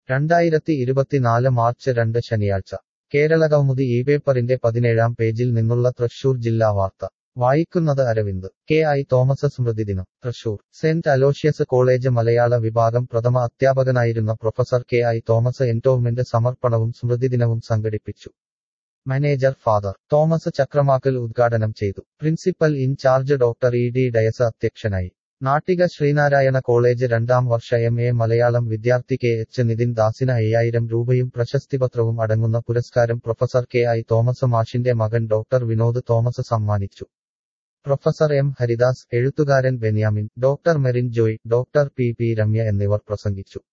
രണ്ടായിരത്തി ഇരുപത്തിനാല് മാർച്ച് രണ്ട് ശനിയാഴ്ച കേരള കൗമുദി ഈ പേപ്പറിന്റെ പതിനേഴാം പേജിൽ നിന്നുള്ള തൃശൂർ ജില്ലാ വാർത്ത വായിക്കുന്നത് അരവിന്ദ് കെ ഐ തോമസ് സ്മൃതി ദിനം തൃശൂർ സെന്റ് അലോഷ്യസ് കോളേജ് മലയാള വിഭാഗം പ്രഥമ അധ്യാപകനായിരുന്ന professor K I Thomas endowment സമർപ്പണവും സ്മൃതിദിനവും സംഘടിപ്പിച്ചു മാനേജർ ഫാദർ തോമസ് ചക്രമാക്കൽ ഉദ്ഘാടനം ചെയ്തു principal in charge doctor E D Dias അധ്യക്ഷനായി നാട്ടിക ശ്രീനാരായണ കോളേജ് രണ്ടാം വർഷ എം എ മലയാളം വിദ്യാർത്ഥി കെ എച്ച് നിതിൻ ദാസിന് അയ്യായിരം രൂപയും പ്രശസ്തിപത്രവും അടങ്ങുന്ന പുരസ്കാരം പ്രൊഫസർ കെ ഐ തോമസ് മാഷിന്റെ മകൻ ഡോക്ടർ വിനോദ് തോമസ് സമ്മാനിച്ചു പ്രൊഫസർ എം ഹരിദാസ് എഴുത്തുകാരൻ Benyamin doctor Merin Joy doctor P P Ramya എന്നിവർ പ്രസംഗിച്ചു